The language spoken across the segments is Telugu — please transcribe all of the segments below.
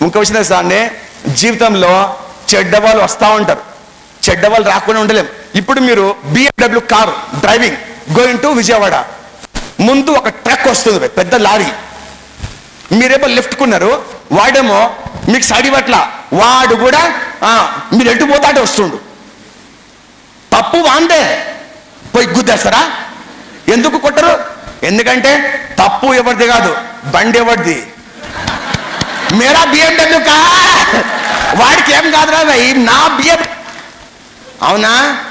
ఇంకో విషయం తెలుసా అండి జీవితంలో చెడ్డ వాళ్ళు వస్తూ ఉంటారు చెడ్డ వాళ్ళు రాకుండా ఉండలేం ఇప్పుడు మీరు BMW car driving going to Vijayawada ముందు ఒక ట్రక్ వస్తుంది పెద్ద లారీ మీరేమో లెఫ్ట్ కున్నారు వాడేమో మీకు సైడ్ పట్ల వాడు కూడా ఆ, మీరు ఎటు పోతాడే వస్తుండు తప్పు వాందే పోయి గుద్దేస్తారా ఎందుకు కొట్టరు ఎందుకంటే తప్పు ఎవరిది కాదు బండి ఎవరిది మేరా బిఎండబ్ల్యూ కా వాడికి ఏం కాదురా భయ్ నా బిఎం అవునా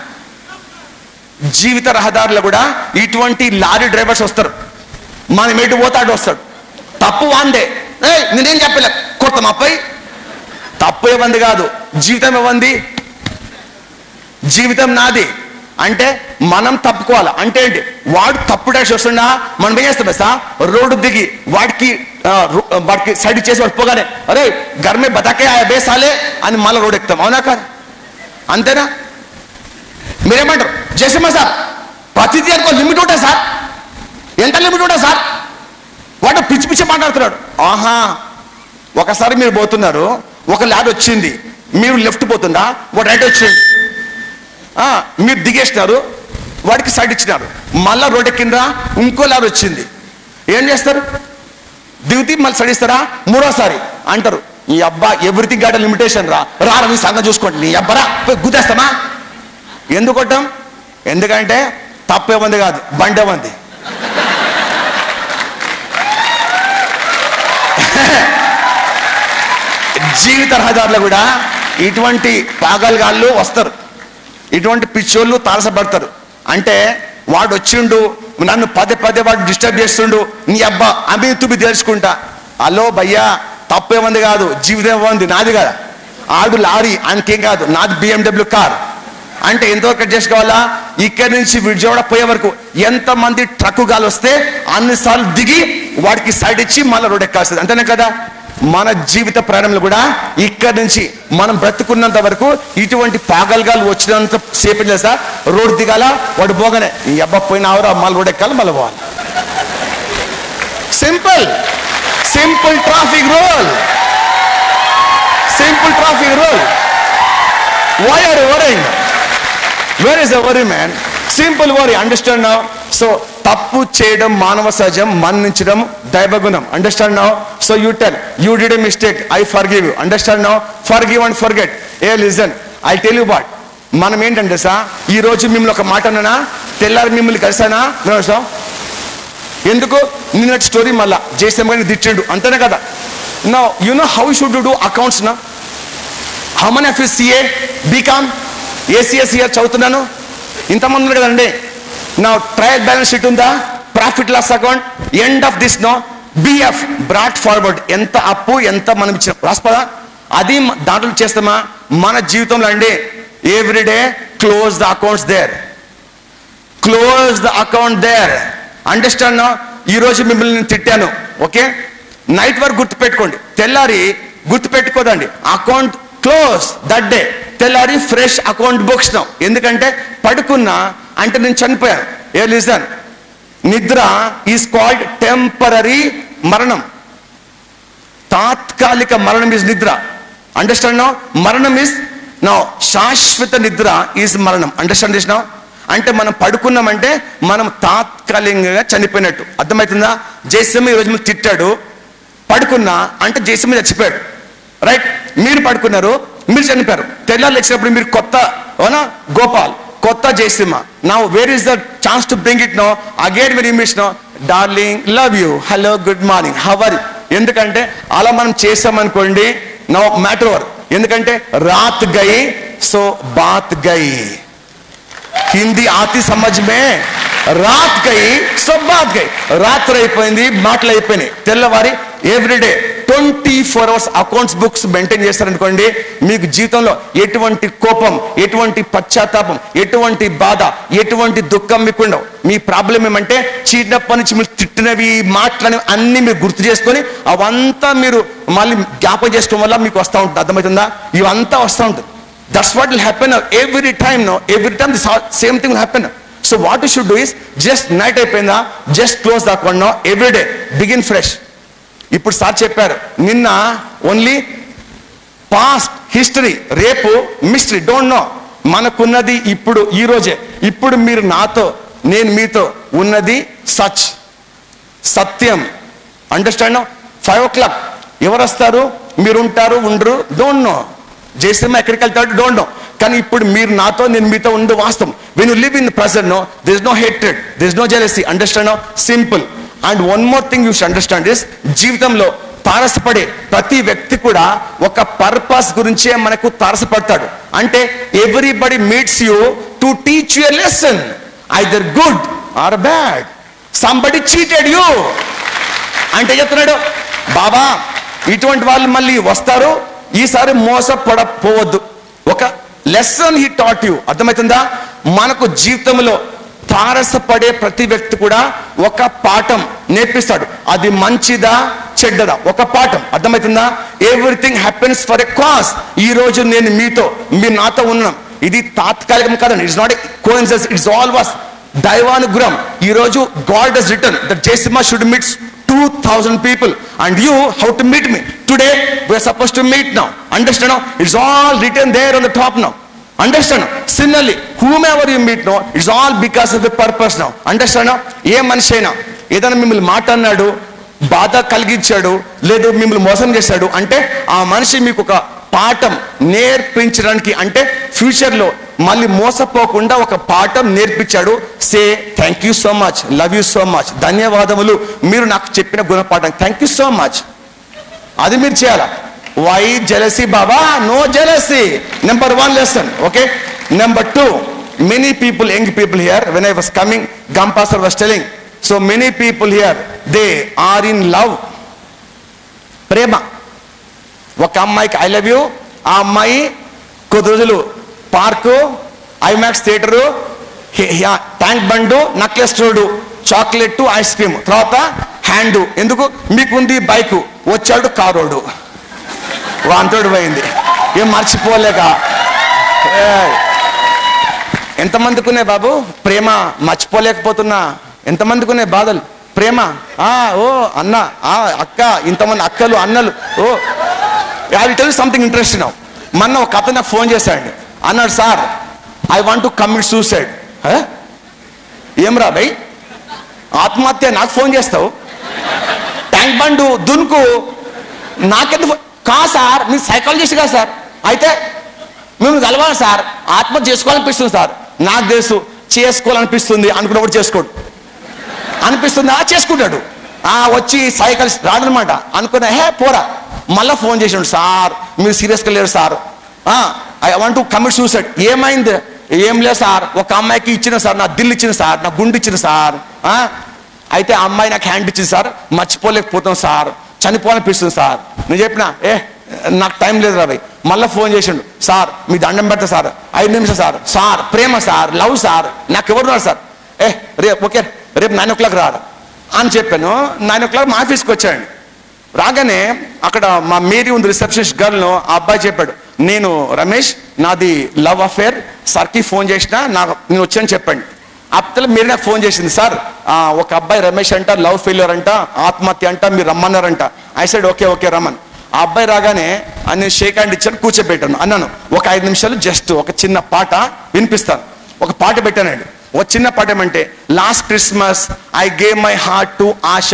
జీవిత రహదారులు కూడా ఇటువంటి లారీ డ్రైవర్స్ వస్తారు మనం ఎటు పోతాడు వస్తాడు తప్పు వాందే ఏ నేనేం చెప్పలే కొడతాం అబ్బాయి తప్పు ఇవ్వంది కాదు జీవితం ఇవ్వంది జీవితం నాది అంటే మనం తప్పుకోవాలి అంటే ఏంటి వాడు తప్పు డాష్ వస్తుండా మనం ఏం చేస్తాం బస్సా రోడ్డు దిగి వాడికి ఆ, రో- వాడికి సైడ్ చేసి వాడు పోగానే అరే గర్మే బతాకే ఆయా బేసాలే అని మళ్ళీ రోడ్ ఎక్కుతాం అవునా కాదు అంతేనా మీరేమంటారు జయసింహ సార్ ప్రతిదీ అనుకో లిమిట్ ఉంటుంది సార్ ఎంత లిమిట్ ఉంటుంది సార్ వాడు పిచ్చి పిచ్చి మాట్లాడుతున్నాడు ఆహా ఒకసారి మీరు పోతున్నారు ఒక ల్యాడ్ వచ్చింది మీరు లెఫ్ట్ పోతుందా వాడు రైట్ వచ్చింది ఆ, మీరు దిగేసినారు వాడికి సైడ్ ఇచ్చినారు మళ్ళా రోడ్డు కింద ఇంకో ల్యాడ్ వచ్చింది ఏం చేస్తారు దిగుతి మళ్ళీ సైడ్ ఇస్తారా మూడోసారి అంటారు ఈ అబ్బా ఎవ్రీథింగ్ గాట్ లిమిటేషన్ రా రా నీ సంగతి చూసుకోండి నీ అబ్బరా పోయి గుద్దేస్తామా ఎందుకు కొట్టాం ఎందుకంటే తప్పేమంది కాదు బండేమంది జీవిత రహదారులు కూడా ఇటువంటి పాగల్గాళ్ళు వస్తారు ఇటువంటి పిచ్చోళ్ళు తారసపడతారు అంటే వాడు వచ్చిండు నన్ను పదే పదే వాడు డిస్టర్బ్ చేస్తుండు నీ అబ్బా అమి తుbi తెలుసుకుంటా హలో భయ్యా తప్పేమంది కాదు జీవితం ఏమంది నాది కదా ఆడు లారీ ఆయనకేం కాదు నాది బిఎండబ్ల్యూ కార్ అంటే ఎంతవరకు అడ్జస్ట్ కావాలా ఇక్కడి నుంచి విజయవాడ పోయే వరకు ఎంతమంది ట్రక్కు గాలి వస్తే అన్నిసార్లు దిగి వాడికి సైడ్ ఇచ్చి మళ్ళీ రోడ్ ఎక్కాల్సింది అంతేనే కదా మన జీవిత ప్రయాణంలో కూడా ఇక్కడి నుంచి మనం బ్రతుకున్నంత వరకు ఇటువంటి పాగల్గాలు వచ్చినంత సేపు చేస్తా రోడ్ దిగాల వాడు పోగానే ఈ అబ్బా పోయిన ఆవరా మళ్ళీ రోడ్ ఎక్కాలి మళ్ళీ పోవాలి simple simple traffic rule simple traffic rule why are worrying where is the worry man simple worry understand now so తప్పు చేయడం మానవ సహజం మన్నించడం దైవగుణం understand now so you tell you did a mistake I forgive you understand now forgive and forget hey listen I tell you but మనం ఏంటంటే సా ఈ రోజు మిమ్మల్ని ఒక మాట అన్నానా తెల్లారి మిమ్మల్ని కలిసానా వినవసరం ఎందుకు నిన్నటి స్టోరీ మళ్ళా జేసీఎం గారిని దిచ్చిండు అంతేనే కదా no you know how should do accounts నా how many of CA BCom ACS year చదువుతున్నాను ఇంతమంది ఉన్నారు కదండి నా ట్రయల్ బ్యాలెన్స్ షీట్ ఉందా profit loss account end of this no BF brought forward ఎంత అప్పు ఎంత మనం ఇచ్చిన రాసుకోదా అది మ- దాంట్లో చేస్తామా మన జీవితంలో అండి everyday close the accounts there close the account there understand ఈ రోజు మిమ్మల్ని నేను తిట్టాను ఓకే నైట్ వరకు గుర్తు పెట్టుకోండి తెల్లారి గుర్తు పెట్టుకోదండి అకౌంట్ క్లోజ్ దట్ డే తెల్లారి ఫ్రెష్ అకౌంట్ బుక్స్ నో ఎందుకంటే పడుకున్నా అంటే నేను చనిపోయాను ఏ లిజన్ నిద్ర ఈస్ కాల్డ్ టెంపరీ మరణం తాత్కాలిక మరణం ఇస్ నిద్ర అండర్స్టాండ్ నో మరణం ఇస్ నో శాశ్వత నిద్ర ఈజ్ మరణం అండర్స్టాండ్ చేసినావు అంటే మనం పడుకున్నామంటే మనం తాత్కాలికంగా చనిపోయినట్టు అర్థమవుతుందా జయసింహ ఈ రోజు మీరు తిట్టాడు పడుకున్నా అంటే జయసింహ చచ్చిపోయాడు రైట్ మీరు పడుకున్నారు మీరు చనిపోయారు తెల్లారు లేచినప్పుడు మీరు కొత్త అవునా గోపాల్ కొత్త జయసింహ నా where is the chance to bring it no again very miss no darling love you hello good morning hour ఎందుకంటే అలా మనం చేసామనుకోండి నో మ్యాటర్ ఓవర్ ఎందుకంటే రాత్ గై సో బాత్ గై హిందీ ఆతి సమజ్ మే రాత్ గై సో బాత్ గై రాత్రి అయిపోయింది మాటలు అయిపోయినాయి తెల్లవారి everyday twenty four hours accounts books maintain చేస్తారనుకోండి మీకు జీవితంలో ఎటువంటి కోపం ఎటువంటి పశ్చాత్తాపం ఎటువంటి బాధ ఎటువంటి దుఃఖం మీకు ఉండవు మీ ప్రాబ్లం ఏమంటే చిన్నప్పటి నుంచి మీరు తిట్టినవి మాటలని అన్ని మీరు గుర్తు చేసుకొని అవంతా మీరు మళ్ళీ జ్ఞాపకం చేసుకోవడం వల్ల మీకు వస్తూ ఉంటుంది అర్థమవుతుందా ఇవంతా వస్తూ ఉంటుంది that's what will happen every time no every time this same thing will happen so what you should do is just night అయిపోయిందా just close the account no every day begin fresh ఇప్పుడు సార్ చెప్పారు నిన్న ఓన్లీ పాస్ట్ హిస్టరీ రేపు మిస్టరీ డోంట్ నో మనకున్నది ఇప్పుడు ఈ రోజే ఇప్పుడు మీరు నాతో నేను మీతో ఉన్నది సచ్ సత్యం అండర్స్టాండ్ ఫైవ్ ఓ క్లాక్ ఎవరు వస్తారు మీరు ఉంటారు ఉండరు డోంట్ నో జయసింహ ఎక్కడికి వెళ్తాడు డోంట్ నో కానీ ఇప్పుడు మీరు నాతో నేను మీతో ఉండు వాస్తవం when you live in present no this no hatred this no jealousy understand simple and one more thing you should understand is జీవితంలో తారసపడే ప్రతి వ్యక్తి కూడా ఒక పర్పస్ గురించే మనకు తారసపడతాడు అంటే everybody meets you to teach you lesson either good or bad somebody cheated you అంటే చెప్తున్నాడు బాబా ఇటువంటి వాళ్ళు మళ్ళీ వస్తారు ఈసారి మోసపడపోవద్దు ఒక లెసన్ హీ టాట్ యూ అర్థమవుతుందా మనకు జీవితంలో తారసపడే ప్రతి వ్యక్తి కూడా ఒక పాఠం నేర్పిస్తాడు అది మంచిదా చెడ్డదా ఒక పాఠం అర్థమవుతుందా everything happens for a cause ఈ రోజు నేను మీతో మీరు నాతో ఉన్నాం ఇది తాత్కాలికం కాదండి it's not coincidence it's all was దైవానుగ్రహం ఈ రోజు గాడ్ హెస్ రిటర్న్ దట్ జేసిమా should meets two thousand people and you how to meet me today we're supposed to meet now understand it's all return there on the top now understand similarly whomever you meet no it's all because of the purpose now understand ఏ మనిషి అయినా ఏదైనా మిమ్మల్ని మాట అన్నాడు బాధ కలిగించాడు లేదు మిమ్మల్ని మోసం చేశాడు అంటే ఆ మనిషి మీకు ఒక పాఠం నేర్పించడానికి అంటే ఫ్యూచర్ లో మళ్ళీ మోసపోకుండా ఒక పాఠం నేర్పించాడు say thank you so much love you so much ధన్యవాదములు మీరు నాకు చెప్పిన గుణపాఠం థ్యాంక్ యూ సో మచ్ అది మీరు చేయాలా వై జెలసీ బాబా no jealousy number one lesson okay number two many people young people here when I was coming గంపాసర్ was telling so many people here they are in love ప్రేమ ఒక అమ్మాయికి ఐ లవ్ యూ ఆ అమ్మాయి కొద్ది రోజులు park IMAX theatre Tank Bund Necklace Road chocolate ice cream తర్వాత హ్యాండ్ ఎందుకు మీకుంది బైకు వచ్చాడు కారోడు వాంతోడు పోయింది ఏం మర్చిపోలేక ఏయ్. ఎంతమందికి ఉన్నాయి బాబు ప్రేమ మర్చిపోలేకపోతున్నా ఎంతమందికి ఉన్నాయి బాధలు ప్రేమ ఆ ఓ అన్న ఆ అక్క ఇంతమంది అక్కలు అన్నలు oh I will tell something interest now మొన్న ఒక అతను నాకు ఫోన్ చేశాడు అన్నాడు sir I want to commit suicide ఏం రా భయ్ ఆత్మహత్య నాకు ఫోన్ చేస్తావు ట్యాంక్ బండు దున్కు నాకెందుకు ఫో- కా సార్ మీరు సైకాలజిస్ట్ కదా సార్ అయితే మేము కలవాలి సార్ ఆత్మహత్య చేసుకోవాలనిపిస్తుంది సార్ నాకు తెలుసు చేసుకోవాలనిపిస్తుంది అనుకున్నప్పుడు చేసుకోడు అనిపిస్తుందా చేసుకుంటాడు ఆ వచ్చి సైకిల్ రాడనమాట అనుకున్నా హే పోరా మళ్ళా ఫోన్ చేసాడు సార్ మీరు సీరియస్గా లేరు sir I want to commit suicide ఏమైంది ఏం లేదు సార్ ఒక అమ్మాయికి ఇచ్చిన సార్ నా దిల్లు ఇచ్చిన సార్ నా గుండు ఇచ్చిన సార్ ఆ, అయితే ఆ అమ్మాయి నాకు హ్యాండ్ ఇచ్చింది సార్ మర్చిపోలేకపోతాం సార్ చనిపోవాలనిపిస్తుంది సార్ నేను చెప్పిన ఏ నాకు టైం లేదు రాబోయ్ మళ్ళీ ఫోన్ చేసిండు సార్ మీ దండం పెడతా సార్ ఐదు నిమిషం సార్ సార్ ప్రేమ సార్ లవ్ సార్ నాకు ఎవరున్నారు సార్ ఏ రేపు ఓకే రేపు నైన్ ఓ క్లాక్ రాడు అని చెప్పాను నైన్ ఓ క్లాక్ మా ఆఫీస్కి వచ్చాడు రాగానే అక్కడ మా మేరీ ఉంది రిసెప్షనిస్ట్ గర్ల్ను ఆ అబ్బాయి చెప్పాడు నేను రమేష్ నాది లవ్ అఫేర్ సార్కి ఫోన్ చేసిన నాకు నేను వచ్చాను చెప్పండి అప్పుడు మీరు నాకు ఫోన్ చేసింది సార్ ఆ, ఒక అబ్బాయి రమేష్ అంట లవ్ ఫెయిల్యూర్ అంట ఆత్మహత్య అంట మీరు రమ్మన్నారంట ఐ సైడ్ ఓకే ఓకే రమ్మన్ ఆ అబ్బాయి రాగానే ఆ నేను షేక్ హ్యాండ్ ఇచ్చాను కూర్చోబెట్టాను అన్నాను ఒక ఐదు నిమిషాలు జస్ట్ ఒక చిన్న పాట వినిపిస్తాను ఒక పాట పెట్టానండి ఒక చిన్న పాట ఏమంటే last Christmas I gave my heart to Asha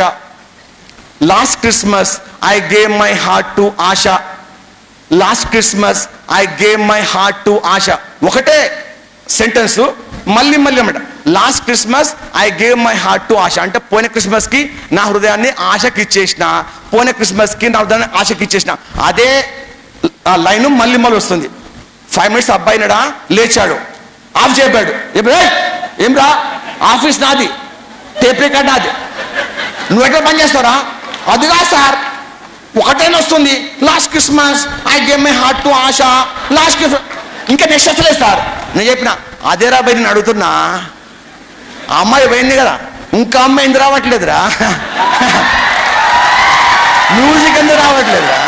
last Christmas I gave my heart to Asha last Christmas I gave my heart to Asha ఒకటే సెంటెన్స్ మళ్ళీ మళ్ళీ అన్నమాట last Christmas I gave my heart to Asha అంటే పోయిన క్రిస్మస్ కి నా హృదయాన్ని ఆశకి ఇచ్చేసిన పోయిన క్రిస్మస్ కి నా హృదయాన్ని ఆశకి ఇచ్చేసిన అదే లైన్ మళ్ళీ మళ్ళీ వస్తుంది ఫైవ్ మినిట్స్ అబ్బాయి నడా లేచాడు ఆఫ్ చేయబాడు ఏం రా ఆఫీస్ నాది టేప్ రికార్డ్ నాది నువ్వు ఎక్కడ పని చేస్తారా అదిగా సార్ ఒకటైనా వస్తుంది last Christmas I gave my heart to Asha last Christmas ఇంకా నెక్స్ట్ వస్తలేదు సార్ నేను చెప్పిన అదేరా బయట నేను అడుగుతున్నా ఆ అమ్మాయి పోయింది కదా ఇంకా అమ్మాయి ఎందుకు రావట్లేదురా మ్యూజిక్ ఎందుకు రావట్లేదురా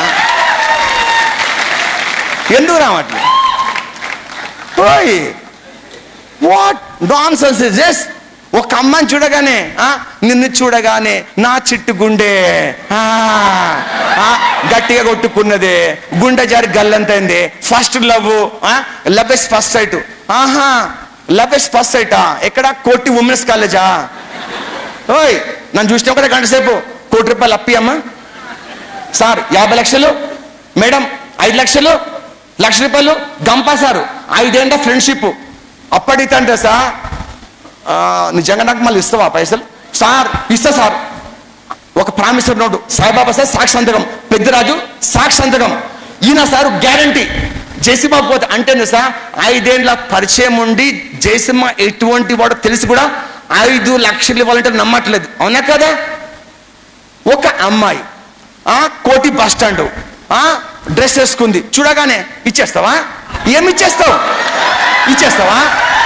ఎందుకు రావట్లేదు ఓయ్ what nonsense is this ఒక అమ్మాయిని చూడగానే ఆ, నిన్ను చూడగానే నా చిట్టు గుండె ఆ, ఆ, గట్టిగా కొట్టుకున్నది గుండె జారి గల్లంతైంది first love love is first sight ఆహా లవ్ ఇస్ ఫస్ట్ సైటా ఎక్కడ కోటి ఉమెన్స్ కాలేజా ఓయ్ నన్ను చూసిన కదా గంట సేపు కోటి రూపాయలు అప్పి అమ్మా సార్ యాభై లక్షలు మేడం ఐదు లక్షలు లక్ష రూపాయలు గంపా సారు ఐదేంట ఫ్రెండ్షిప్ అప్పటితంటే సార్ ఆ, నిజంగా నాకు మళ్ళీ ఇస్తావా పైసలు సార్ ఇస్తా సార్ ఒక ప్రామిసర్ నోటు సాయిబాబా సార్ సాక్షి సంతకం పెద్దరాజు సాక్షి సంతకం ఈయన సార్ గ్యారంటీ జయసింహ పోతే అంటే సార్ ఐదేండ్ల పరిచయం ఉండి జయసింహ ఎటువంటి వాడో తెలిసి కూడా ఐదు లక్షలు ఇవ్వాలంటే నమ్మట్లేదు అవునా కదా ఒక అమ్మాయి ఆ కోటి బస్ స్టాండ్ ఆ డ్రెస్ వేసుకుంది చూడగానే ఇచ్చేస్తావా ఏమి ఇచ్చేస్తావు ఇచ్చేస్తావా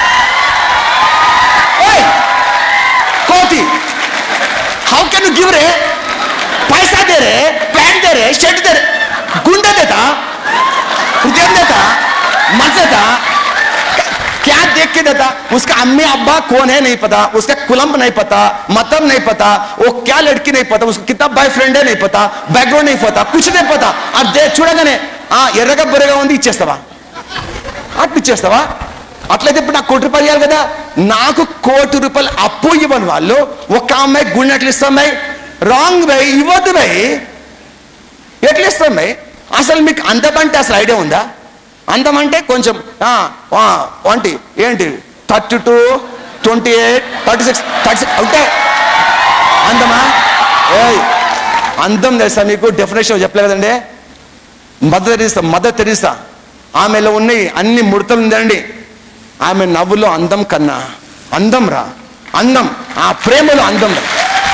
ఓయ్ కోటి హౌ కెన్ యూ గివ్ రే पैसा दे रहे पैंट दे रहे शर्ट दे रहे गुंडा देता उद्यम देता मत देता क्या देख के देता उसका अम्मी अब्बा कौन है नहीं पता उसका कुलम नहीं पता मतलब नहीं पता वो क्या लड़की नहीं पता उसका कितना बॉयफ्रेंड है नहीं पता बैकग्राउंड नहीं पता कुछ नहीं पता अब दे చూడగానే ఆ ఎర్రగా బుర్రగా ఉంది ఇచ్చేస్తావా అట్లా ఇచ్చేస్తావా అట్లయితే ఇప్పుడు నాకు కోటి రూపాయలు ఇవ్వాలి కదా నాకు కోటి రూపాయలు అప్పు ఇవ్వని వాళ్ళు ఒక అమ్మాయి గుండె ఎట్లా ఇస్తాం భయ్ రాంగ్ భయ్ ఇవ్వద్దు భయ్ ఎట్లా ఇస్తాం భయ్ అసలు మీకు అందం అంటే అసలు ఐడియా ఉందా అందం అంటే కొంచెం వంటి ఏంటి thirty two twenty eight thirty six thirty six అంటే అందమా ఏయ్ అందం తెలుసా మీకు డెఫినేషన్ చెప్పలే కదండి మదర్ తెరీసా మదర్ తెరీసా ఆమెలో ఉన్నాయి అన్ని ముడతలు ఉందండి ఆమె నవ్వులో అందం కన్నా అందం రా అందం ఆ ప్రేమలో అందం రా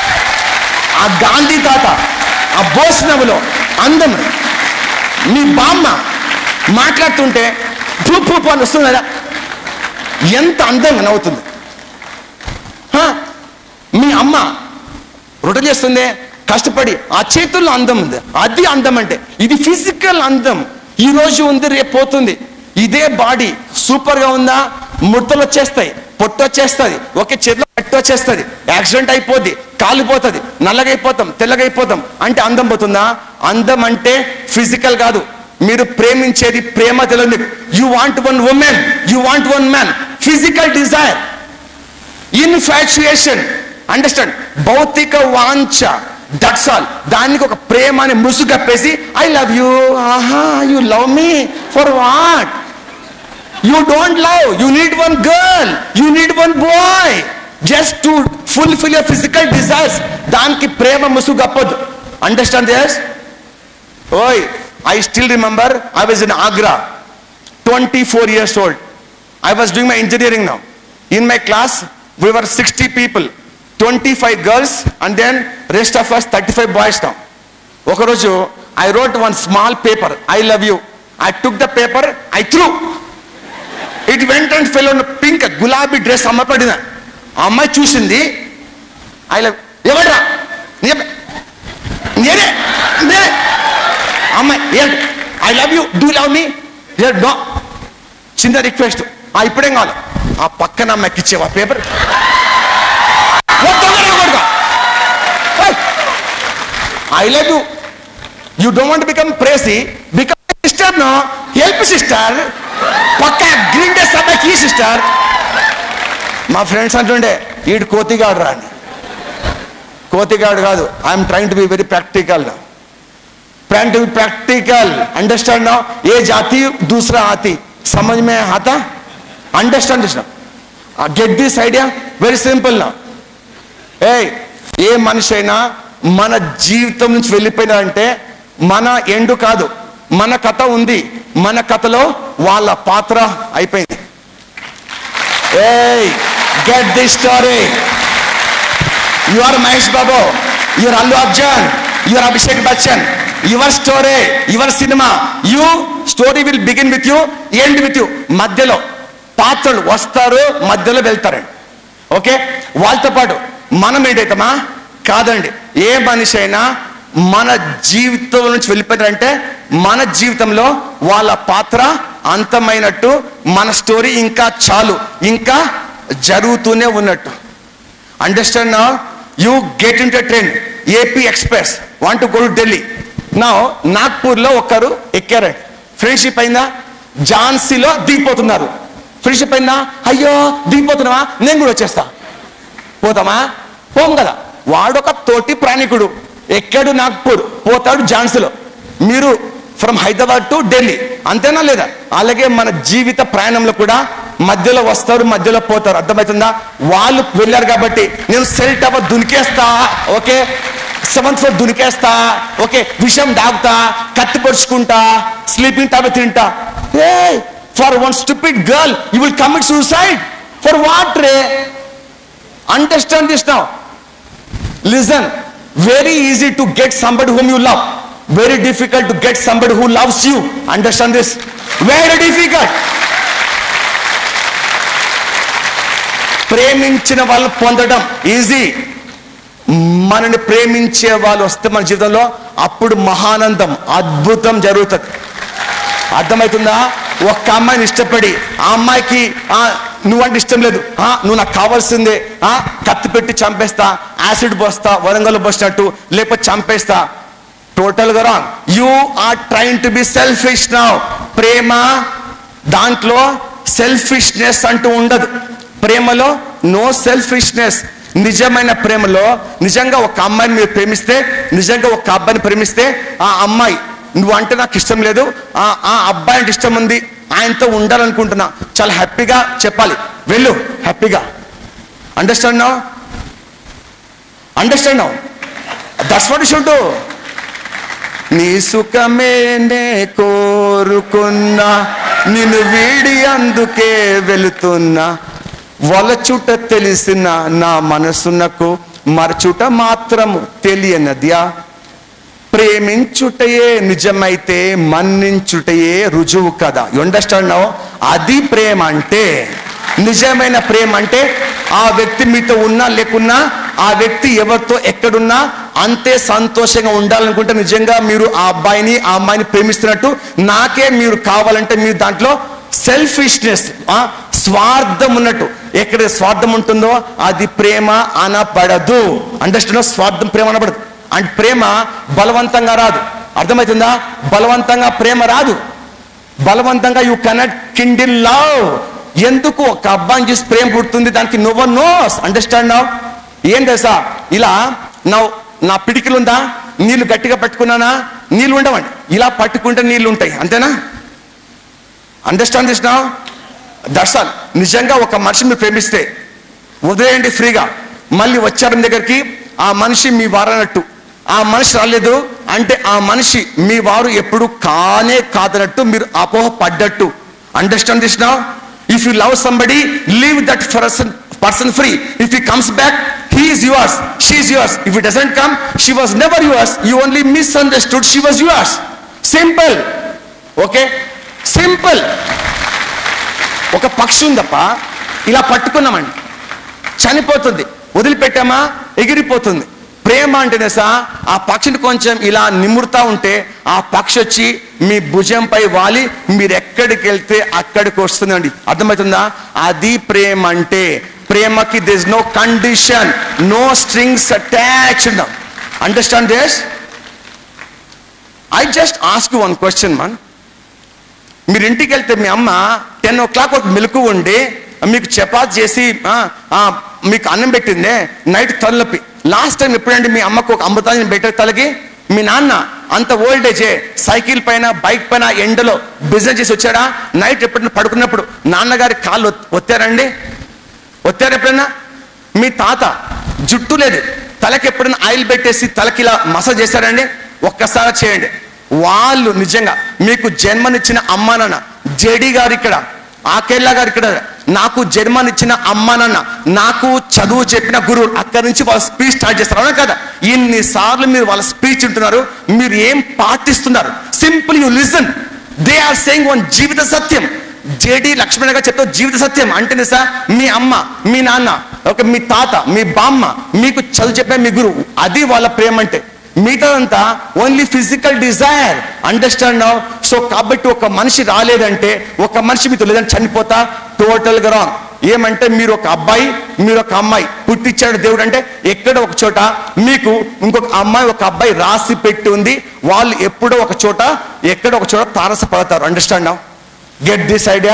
ఆ గాంధీ తాత ఆ బోస్ నవ్వులో అందం రా మీ బామ్మ మాట్లాడుతుంటే భూ భూ అని వస్తుంది కదా ఎంత అందంగా నవ్వుతుంది హా? మీ అమ్మ రొటె చేస్తుంది కష్టపడి ఆ చేతుల్లో అందం ఉంది అది అందం అంటే ఇది ఫిజికల్ అందం ఈ రోజు ఉంది రేపు పోతుంది ఇదే బాడీ సూపర్ గా ఉందా ముడతలు వచ్చేస్తాయి పొట్టు వచ్చేస్తుంది ఒకే చేతిలో పట్టు వచ్చేస్తుంది యాక్సిడెంట్ అయిపోద్ది కాలిపోతుంది నల్లగైపోతాం తెల్లగైపోతాం అంటే అందం పోతుందా అందం అంటే ఫిజికల్ కాదు మీరు ప్రేమించేది ప్రేమ తెలియదు you want one women you want one man physical desire infatuation understand భౌతిక వాంఛ దట్స్ ఆల్ దానికి ఒక ప్రేమ అని ముసుగు కప్పేసి ఐ లవ్ యూ ఆహా you love me for what you don't love you need one girl you need one boy just to fulfil your physical desires దానికి ప్రేమ ముసుగు కప్పదు అండర్స్టాండ్ ఎస్ ఓయ్ I still remember I was in Agra 24 years old. I was doing my engineering now. In my class, we were 60 people, 25 girls, and then rest of us 35 boys now. ఒకరోజు I wrote one small paper I love you I took the paper I threw it వెంట అండ్ ఫెల్ ఉన్న పింక్ గులాబీ డ్రెస్ అమ్మ పడిన ఆ అమ్మాయి చూసింది ఐ లవ్ ఎవడ్రా నీ- నేనే నేనే అమ్మాయి ఏంటి I love you do love me no చిన్న రిక్వెస్ట్ ఆ ఇప్పుడేం కావాలి ఆ పక్కన అమ్మాయికి ఇచ్చేవా paper I love you you don't want become ప్రేసి become sister no help sister పక్క గ్రీన్ డ్రెస్ అమ్మాయికి ఈ సిస్టర్ మా ఫ్రెండ్స్ అంటుండే ఈడు కోతిగాడు రా అని కోతిగాడు కాదు I'm trying to be very practical trying to be practical understand now ये जाति दूसरा आती समझ में आता understand this get this idea very simple నా ఏ ఏ మనిషి అయినా మన జీవితం నుంచి వెళ్ళిపోయినారంటే మన ఎండు కాదు మన కథ ఉంది మన కథలో వాళ్ళ పాత్ర అయిపోయింది hey get this story you are Mahesh Babu your Allu Arjun your Abhishek Bachchan your story your cinema you story will begin with you end with you మధ్యలో పాత్రలు వస్తారు మధ్యలో వెళ్తారండి ఓకే వాళ్ళతో పాటు మనం ఏంటైతామా కాదండి ఏ మనిషి అయినా మన జీవితం నుంచి వెళ్ళిపోయారంటే మన జీవితంలో వాళ్ళ పాత్ర అంతమైనట్టు మన స్టోరీ ఇంకా చాలు ఇంకా జరుగుతూనే ఉన్నట్టు అండర్స్టాండ్ నా you get in train AP express want go to Delhi నా నాగ్పూర్లో ఒకరు ఎక్కారు ఫ్రెండ్షిప్ అయిందా ఝాన్సీలో దిగిపోతున్నారు ఫ్రెండ్షిప్ అయిందా అయ్యో దిగిపోతున్నావా నేను కూడా వచ్చేస్తా పోతామా పోం కదా వాడొక తోటి ప్రాణికుడు ఎక్కడు నాగ్పూర్ పోతాడు ఝాన్సీలో మీరు ఫ్రమ్ హైదరాబాద్ టు ఢిల్లీ అంతేనా లేదా అలాగే మన జీవిత ప్రయాణంలో కూడా మధ్యలో వస్తారు మధ్యలో పోతారు అర్థమవుతుందా వాళ్ళు వెళ్ళారు కాబట్టి నేను సెల్ టవర్ దునికేస్తా ఓకే సెవెంత్ ఫ్లోర్ దునికేస్తా ఓకే విషం దాగుతా కత్తి పొడుచుకుంటా స్లీపింగ్ టాబ్లెట్ తింటా hey for one stupid girl you will commit suicide for what రే understand this now listen very easy to get somebody whom you love very difficult to get somebody who loves you understand this very difficult ప్రేమించిన వాళ్ళు పొందడం ఈజీ మనని ప్రేమించే వాళ్ళు వస్తే మన జీవితంలో అప్పుడు మహానందం అద్భుతం జరుగుతుంది అర్థమవుతుందా ఒక్క అమ్మాయిని ఇష్టపడి ఆ అమ్మాయికి ఆ నువ్వంటే ఇష్టం లేదు ఆ నువ్వు నాకు కావాల్సిందే ఆ కత్తి పెట్టి చంపేస్తా యాసిడ్ పోస్తా వరంగల్ పోసినట్టు లేకపోతే చంపేస్తా టోటల్ గా wrong you are trying to be selfish now ప్రేమ దాంట్లో సెల్ఫిష్నెస్ అంటూ ఉండదు ప్రేమలో నో సెల్ఫిష్నెస్ నిజమైన ప్రేమలో నిజంగా ఒక అమ్మాయిని మీరు ప్రేమిస్తే నిజంగా ఒక అబ్బాయిని ప్రేమిస్తే ఆ అమ్మాయి నువ్వు అంటే నాకు ఇష్టం లేదు ఆ ఆ అబ్బాయి అంటే ఇష్టం ఉంది ఆయనతో ఉండాలనుకుంటున్నా చాలా హ్యాపీగా చెప్పాలి వెళ్ళు హ్యాపీగా understand now understand now that's what should నీ సుఖమే నే కోరుకున్నా నిన్ను వీడి అందుకే వెళుతున్నా వలచుట తెలిసిన నా మనసునకు మరచుట మాత్రము తెలియనద్యా ప్రేమించుటయే నిజమైతే మన్నించుటయే రుజువు కదా అండర్స్టాండ్ అది ప్రేమ అంటే నిజమైన ప్రేమ అంటే ఆ వ్యక్తి మీతో ఉన్నా లేకున్నా ఆ వ్యక్తి ఎవరితో ఎక్కడున్నా అంతే సంతోషంగా ఉండాలనుకుంటే నిజంగా మీరు ఆ అబ్బాయిని ఆ అమ్మాయిని ప్రేమిస్తున్నట్టు నాకే మీరు కావాలంటే మీరు దాంట్లో సెల్ఫిష్నెస్ స్వార్థం ఉన్నట్టు ఎక్కడ స్వార్థం ఉంటుందో అది ప్రేమ అనబడదు అండర్స్టాండ్ స్వార్థం ప్రేమ అనబడదు అంటే ప్రేమ బలవంతంగా రాదు అర్థమవుతుందా బలవంతంగా ప్రేమ రాదు బలవంతంగా యూ కెనట్ కిండిల్ లవ్ ఎందుకు ఒక అబ్బాయిని చూసి ప్రేమ పుడుతుంది దానికి నువ్వు నోస్ అండర్స్టాండ్ నవ్ ఏం తెలుసా ఇలా నా నా పిడికిలు ఉందా నీళ్లు గట్టిగా పట్టుకున్నానా నీళ్లు ఉండవండి ఇలా పట్టుకుంటే నీళ్లు ఉంటాయి అంతేనా అండర్స్టాండ్ చేసినా దర్శాల్ నిజంగా ఒక మనిషి మీరు ప్రేమిస్తే వదిలేయండి ఫ్రీగా మళ్ళీ వచ్చారు మీ దగ్గరికి ఆ మనిషి మీ వారన్నట్టు ఆ మనిషి రాలేదు అంటే ఆ మనిషి మీ వారు ఎప్పుడు కానే కాదనట్టు మీరు అపోహ పడ్డట్టు understand this now if you love somebody leave that person person free if he comes back he is yours she is yours if it doesn't come she was never yours you only misunderstood she was yours simple okay simple ఒక పక్షి ఉందప్ప ఇలా పట్టుకున్నామండి చనిపోతుంది వదిలిపెట్టామా ఎగిరిపోతుంది ప్రేమ అంటేనే సా ఆ పక్షిని కొంచెం ఇలా నిమురుతా ఉంటే ఆ పక్షి వచ్చి మీ భుజంపై వాలి మీరు ఎక్కడికి వెళ్తే అక్కడికి వస్తుందండి అర్థమవుతుందా అది ప్రేమ అంటే ప్రేమకి this no condition no strings attached understand this I just ask one question man మీరు ఇంటికి వెళ్తే మీ అమ్మ టెన్ ఓ క్లాక్ ఒక మెలకు ఉండి మీకు చపాతి చేసి ఆ, ఆ, మీకు అన్నం పెట్టిందే నైట్ తలనొప్పి లాస్ట్ టైం ఎప్పుడంటే మీ అమ్మకు ఒక అమృతాన్ని పెట్టే తలకి మీ నాన్న అంత ఓల్డ్ ఏజే సైకిల్ పైన బైక్ పైన ఎండలో బిజినెస్ చేసి వచ్చాడా నైట్ ఎప్పుడైనా పడుకున్నప్పుడు నాన్నగారి కాళ్ళు ఒత్- ఒత్తారండి ఒత్తారు ఎప్పుడైనా మీ తాత జుట్టు లేదు తలకి ఎప్పుడైనా ఆయిల్ పెట్టేసి తలకి ఇలా మసాజ్ చేశారండి ఒక్కసారి చేయండి వాళ్ళు నిజంగా మీకు జన్మనిచ్చిన అమ్మా నాన్న జేడి గారు ఇక్కడ ఆకేళ్ళ గారు ఇక్కడ నాకు జన్మనిచ్చిన అమ్మా నాన్న నాకు చదువు చెప్పిన గురువు అక్కడి నుంచి వాళ్ళ స్పీచ్ స్టార్ట్ చేస్తారు అవునా కదా ఇన్నిసార్లు మీరు వాళ్ళ స్పీచ్ ఉంటున్నారు మీరు ఏం పాటిస్తున్నారు simple you listen they are saying one జీవిత సత్యం జేడి లక్ష్మణ గారు చెప్తా జీవిత సత్యం అంటేనే సార్ మీ అమ్మ మీ నాన్న ఒక మీ తాత మీ బామ్మ మీకు చదువు చెప్పే మీ గురువు అది వాళ్ళ ప్రేమ అంటే మిగతాదంతా only physical desire understand so కాబట్టి ఒక మనిషి రాలేదంటే ఒక మనిషి మీతో లేదంటే చనిపోతా టోటల్ గా రాంగ్ ఏమంటే మీరు ఒక అబ్బాయి మీరు ఒక అమ్మాయి పుట్టించాడు దేవుడు అంటే ఎక్కడ ఒక చోట మీకు ఇంకొక అమ్మాయి ఒక అబ్బాయి రాసి పెట్టి ఉంది వాళ్ళు ఎప్పుడో ఒక చోట ఎక్కడ ఒక చోట తారసపడతారు అండర్స్టాండ్ గెట్ దిస్ ఐడియా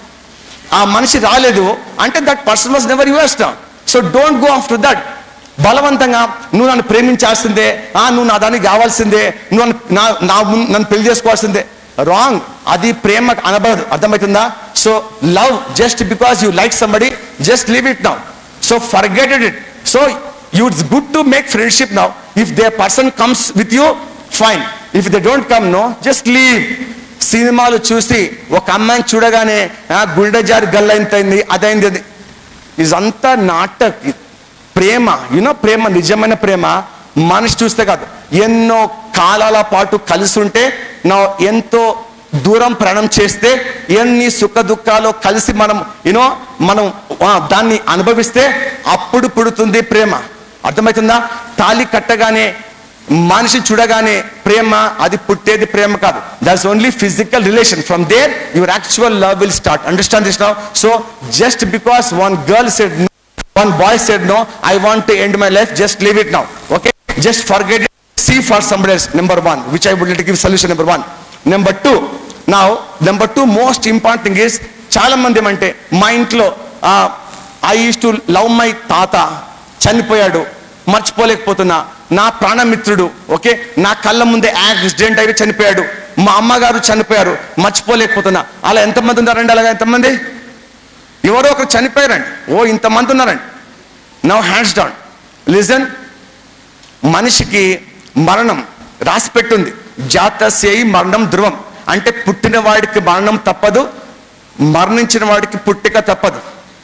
ఆ మనిషి రాలేదు అంటే that person was never yours so don't go after that బలవంతంగా నువ్వు నన్ను ప్రేమించాల్సిందే ఆ నువ్వు నా దానికి కావాల్సిందే నువ్వు నన్ను నా నా ముం- నన్ను పెళ్లి చేసుకోవాల్సిందే రాంగ్ అది ప్రేమ అనబడదు అర్థమవుతుందా so love just because you like somebody just leave it now so forgetted it so you it's good to make friendship now if they person comes with you fine if they don't come no just leave సినిమాలు చూసి ఒక అమ్మాయిని చూడగానే ఆ, గుండె జారి గల్లైంది అదైంది అది ఇదంతా నాటక్ ప్రేమ యునో ప్రేమ నిజమైన ప్రేమ మనిషి చూస్తే కాదు ఎన్నో కాలాల పాటు కలిసి ఉంటే నా ఎంతో దూరం ప్రయాణం చేస్తే ఎన్ని సుఖ దుఃఖాలు కలిసి మనం యూనో మనం ఆ, దాన్ని అనుభవిస్తే అప్పుడు పుడుతుంది ప్రేమ అర్థమవుతుందా తాళి కట్టగానే మనిషిని చూడగానే ప్రేమ అది పుట్టేది ప్రేమ కాదు that's only physical relation from there your actual love will start understand this now so just because one girl said one boy said no I want to end my life just leave it now okay just forget see for somebody else number one which I would let give solution number one number two నా number two most important thing is చాలా మంది ఏమంటే మా ఇంట్లో I use to love my తాత చనిపోయాడు మర్చిపోలేకపోతున్నా నా ప్రాణమిత్రుడు ఓకే నా కళ్ళ ముందే యాక్సిడెంట్ అయి చనిపోయాడు మా అమ్మగారు చనిపోయారు మర్చిపోలేకపోతున్నా అలా ఎంతమంది ఉన్నారండి అలాగా ఎంతమంది ఎవరో ఒకరు చనిపోయారండి ఓ ఇంతమంది ఉన్నారండి నవ్ హ్యాండ్స్ డౌన్ లిజన్ మనిషికి మరణం రాసి పెట్టుంది జాతస్యై మరణం ధ్రువం అంటే పుట్టిన వాడికి మరణం తప్పదు మరణించిన వాడికి పుట్టిక తప్పదు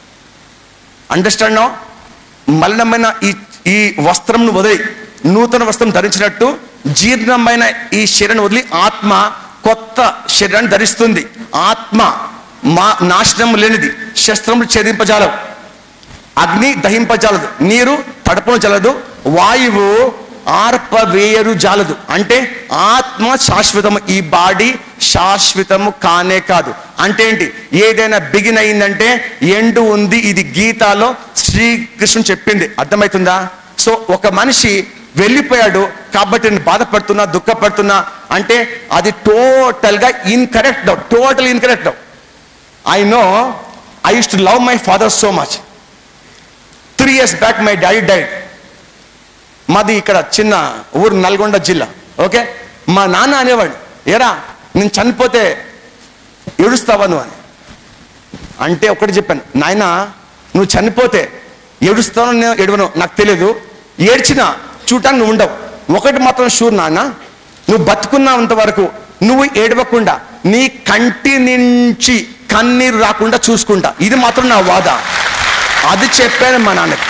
అండర్స్టాండ్ నో మలినమైన ఈ ఈ వస్త్రంను వదిలి నూతన వస్త్రం ధరించినట్టు జీర్ణమైన ఈ శరీరాన్ని వదిలి ఆత్మ కొత్త శరీరాన్ని ధరిస్తుంది ఆత్మ మా నాశనం లేనిది శస్త్రములు ఛేదింపజాలవు అగ్ని దహింపజాలదు నీరు తడపను జలదు వాయువు ఆర్పవేయరు జాలదు అంటే ఆత్మ శాశ్వతము ఈ బాడీ శాశ్వతము కానే కాదు అంటే ఏంటి ఏదైనా బిగిన్ అయిందంటే ఎండు ఉంది ఇది గీతాలో శ్రీకృష్ణుడు చెప్పింది అర్థమవుతుందా సో ఒక మనిషి వెళ్ళిపోయాడు కాబట్టి నేను బాధపడుతున్నా దుఃఖపడుతున్నా అంటే అది టోటల్ గా incorrect total incorrect I know I use to love my father so much three years back my daddy died మాది ఇక్కడ చిన్న ఊరు నల్గొండ జిల్లా ఓకే మా నాన్న అనేవాడు ఏరా నేను చనిపోతే ఏడుస్తావా నువ్వు అని అంటే ఒకటి చెప్పాను నాయన నువ్వు చనిపోతే ఏడుస్తానో నేను ఏడవను నాకు తెలియదు ఏడ్చిన చూడటానికి నువ్వు ఉండవు ఒకటి మాత్రం షూర్ నాన్న నువ్వు బతుకున్నంత వరకు నువ్వు ఏడవకుండా నీ కంటి నుంచి కన్నీరు రాకుండా చూసుకుంటా ఇది మాత్రం నా వాద అది చెప్పాను మా నాన్నకి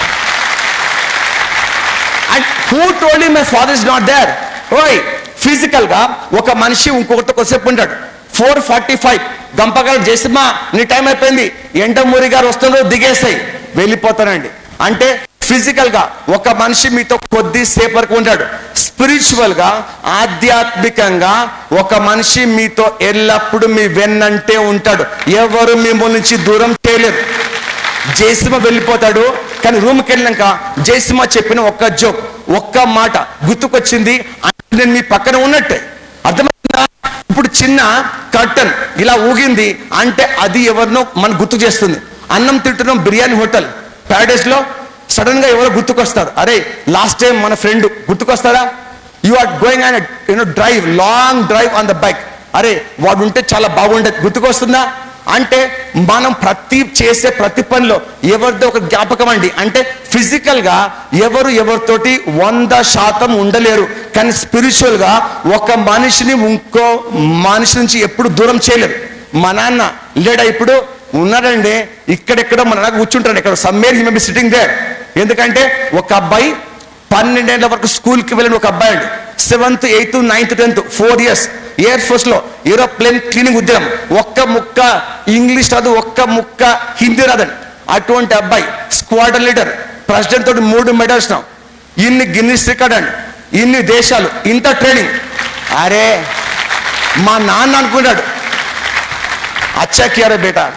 and who told my father is not there ఓయ్ ఫిజికల్ గా ఒక మనిషి ఇంకొకరితో కొద్దిసేపు ఉంటాడు ఫోర్ ఫార్టీ ఫైవ్ గంపగారు చేసిమా నీ టైం అయిపోయింది ఎండమూరి గారు వస్తున్నారు దిగేసాయి వెళ్ళిపోతానండి అంటే ఫిజికల్ గా ఒక మనిషి మీతో కొద్దిసేపు వరకు ఉంటాడు స్పిరిచువల్ గా ఆధ్యాత్మికంగా ఒక మనిషి మీతో ఎల్లప్పుడూ మీ వెన్నంటే ఉంటాడు ఎవరు మిమ్మల్ని నుంచి దూరం చేయలేరు జయసింహ వెళ్ళిపోతాడు కానీ రూమ్కి వెళ్ళాక జయసింహ చెప్పిన ఒక్క జోక్ ఒక్క మాట గుర్తుకొచ్చింది అంటే నేను మీ పక్కన ఉన్నట్టే అర్థమైందా ఇప్పుడు చిన్న కర్టన్ ఇలా ఊగింది అంటే అది ఎవరినో మన గుర్తు చేస్తుంది అన్నం తింటున్నాం బిర్యానీ హోటల్ ప్యారడైస్ లో సడన్ గా ఎవరో గుర్తుకొస్తారు అరే లాస్ట్ టైం మన ఫ్రెండ్ గుర్తుకొస్తాడా you are going on you know drive long drive on the bike అరే వాడు ఉంటే చాలా బాగుండేది గుర్తుకొస్తుందా అంటే మనం ప్రతి చేసే ప్రతి పనిలో ఎవరిదో ఒక జ్ఞాపకం అండి అంటే ఫిజికల్ గా ఎవరు ఎవరితోటి వంద శాతం ఉండలేరు కానీ స్పిరిచువల్ గా ఒక మనిషిని ఇంకో మనిషి నుంచి ఎప్పుడు దూరం చేయలేరు మా నాన్న లేడా ఇప్పుడు ఉన్నాడండి ఇక్కడెక్కడో మన నాన్న కూర్చుంటాడు ఇక్కడ somewhere he may be sitting there ఎందుకంటే ఒక అబ్బాయి పన్నెండేళ్ల వరకు స్కూల్కి వెళ్ళిన ఒక అబ్బాయి అండి seventh eighth ninth tenth four years air force లో ఏరోప్లేన్ క్లీనింగ్ ఉద్యోగం ఒక్క ముక్క ఇంగ్లీష్ రాదు ఒక్క ముక్క హిందీ రాదండి అటువంటి అబ్బాయి స్క్వాడర్ లీడర్ ప్రెసిడెంట్ తోటి మూడు మెడల్స్ ఇన్ని గిన్నిస్ రికార్డ్ అండి ఇన్ని దేశాలు ఇంత ట్రైనింగ్ అరే మా నాన్న అనుకున్నాడు అచ్చా కియారే బేటా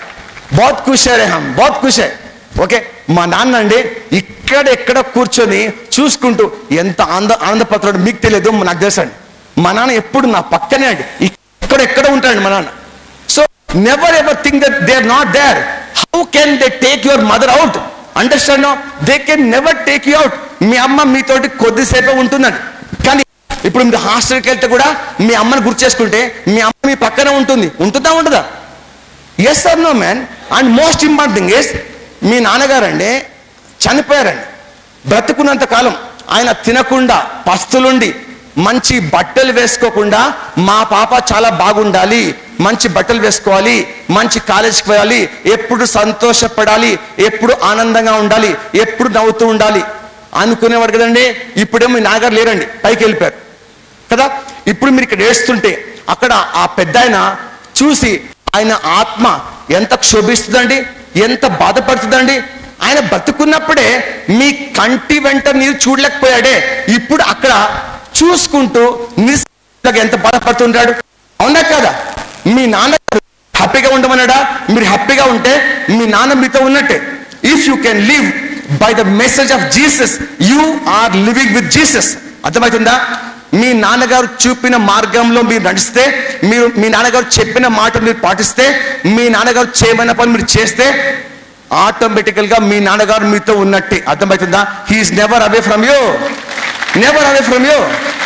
బహుత్ ఖుష్ హై రే హమ్ బహుత్ ఖుష్ హై ఓకే మా నాన్న అండి ఇక్కడ ఎక్కడ కూర్చొని చూసుకుంటూ ఎంత ఆనంద ఆనందపడుతున్నాడు మీకు తెలియదు నాకు తెలుసు అండి మా నాన్న ఎప్పుడు నా పక్కనే అండి ఇక్కడ ఎక్కడ ఉంటాడు మా నాన్న so never ever think that they are not there how can they take your mother out understand they can never take you out మీ అమ్మ మీతోటి కొద్దిసేపే ఉంటుందండి కానీ ఇప్పుడు మీరు హాస్టల్కి వెళ్తే కూడా మీ అమ్మని గుర్తు చేసుకుంటే మీ అమ్మ మీ పక్కనే ఉంటుంది ఉంటుందా ఉంటుందా yes or no man and most important thing is మీ నాన్నగారండి చనిపోయారండి బ్రతుకున్నంత కాలం ఆయన తినకుండా పస్తులుండి మంచి బట్టలు వేసుకోకుండా మా పాప చాలా బాగుండాలి మంచి బట్టలు వేసుకోవాలి మంచి కాలేజీకి వెళ్ళాలి ఎప్పుడు సంతోషపడాలి ఎప్పుడు ఆనందంగా ఉండాలి ఎప్పుడు నవ్వుతూ ఉండాలి అనుకునేవాడు కదండి ఇప్పుడేమో మీ నాన్నగారు లేరండి పైకి వెళ్ళిపోయారు కదా ఇప్పుడు మీరు ఇక్కడ వేస్తుంటే అక్కడ ఆ పెద్ద చూసి ఆయన ఆత్మ ఎంత క్షోభిస్తుందండి ఎంత బాధపడుతుందండి ఆయన బతుకున్నప్పుడే మీ కంటి వెంట మీరు చూడలేకపోయాడే ఇప్పుడు అక్కడ చూసుకుంటూ నిస్సంగా ఎంత బాధపడుతుంటాడు అవునా కదా మీ నాన్న హ్యాపీగా ఉండమన్నాడా మీరు హ్యాపీగా ఉంటే మీ నాన్న మీతో ఉన్నట్టే if you can live by the message of Jesus you are living with Jesus అర్థమవుతుందా మీ నాన్నగారు చూపిన మార్గంలో మీరు నడిస్తే మీరు మీ నాన్నగారు చెప్పిన మాట మీరు పాటిస్తే మీ నాన్నగారు చేయమన్న పని మీరు చేస్తే ఆటోమేటికల్ గా మీ నాన్నగారు మీతో ఉన్నట్టే అర్థమవుతుందా he is never away from you never away from you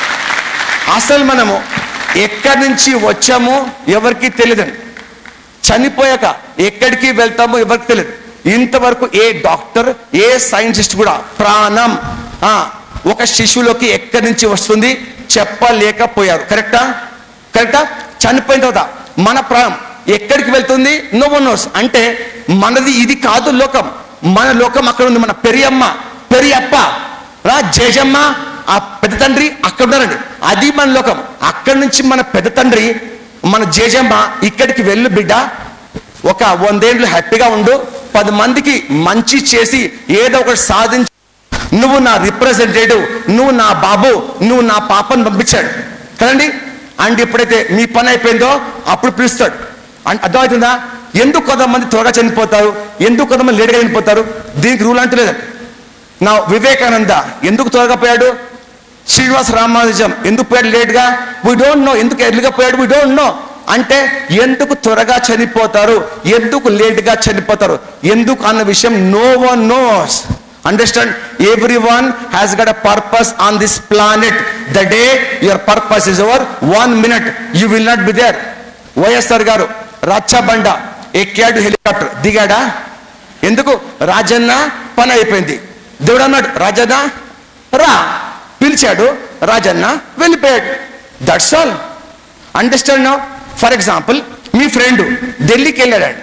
అసలు మనము ఎక్కడి నుంచి వచ్చామో ఎవరికి తెలియదండి చనిపోయాక ఎక్కడికి వెళ్తామో ఎవరికి తెలియదు ఇంతవరకు ఏ డాక్టర్ ఏ సైంటిస్ట్ కూడా ప్రాణం ఆ, ఒక శిశువులోకి ఎక్కడి నుంచి వస్తుంది చెప్పలేకపోయారు కరెక్టా కరెక్టా చనిపోయిన తర్వాత మన ప్రాణం ఎక్కడికి వెళ్తుంది నో వన్ నోస్ అంటే మనది ఇది కాదు లోకం మన లోకం అక్కడ ఉంది మన పెరియమ్మ పెరియప్ప రా జేజమ్మ ఆ పెద్ద తండ్రి అక్కడ ఉన్నారండి అది మన లోకం అక్కడి నుంచి మన పెద్ద తండ్రి మన జేజమ్మ ఇక్కడికి వెళ్ళు బిడ్డ ఒక వందేళ్ళు హ్యాపీగా ఉండు పది మందికి మంచి చేసి ఏదో ఒకటి సాధించి నువ్వు నా రిప్రజెంటేటివ్ నువ్వు నా బాబు నువ్వు నా పాపను పంపించాడు కదండి అండ్ ఎప్పుడైతే మీ పని అయిపోయిందో అప్పుడు పిలుస్తాడు అండ్ అర్థమవుతుందా ఎందుకు కొంతమంది త్వరగా చనిపోతారు ఎందుకు కొంతమంది లేట్గా చనిపోతారు దీనికి రూల్ అంటూ లేదండి నా వివేకానంద ఎందుకు త్వరగా పోయాడు శ్రీనివాస రామానుజం ఎందుకు పోయాడు లేట్గా వీ డోంట్ నో ఎందుకు ఎర్లీగా పోయాడు వీ డోంట్ నో అంటే ఎందుకు త్వరగా చనిపోతారు ఎందుకు లేట్గా చనిపోతారు ఎందుకు అన్న విషయం no one knows understand everyone has got a purpose on this planet the day your purpose is over one minute you will not be there YSR garu రచ్చబండ ఎక్కాడు హెలికాప్టర్ దిగాడా ఎందుకు రాజన్న పని అయిపోయింది దేవుడు అన్నాడు రాజన్న రా పిలిచాడు రాజన్న వెళ్ళిపోయాడు that's all understand no for example మీ ఫ్రెండ్ ఢిల్లీకి వెళ్ళాడండి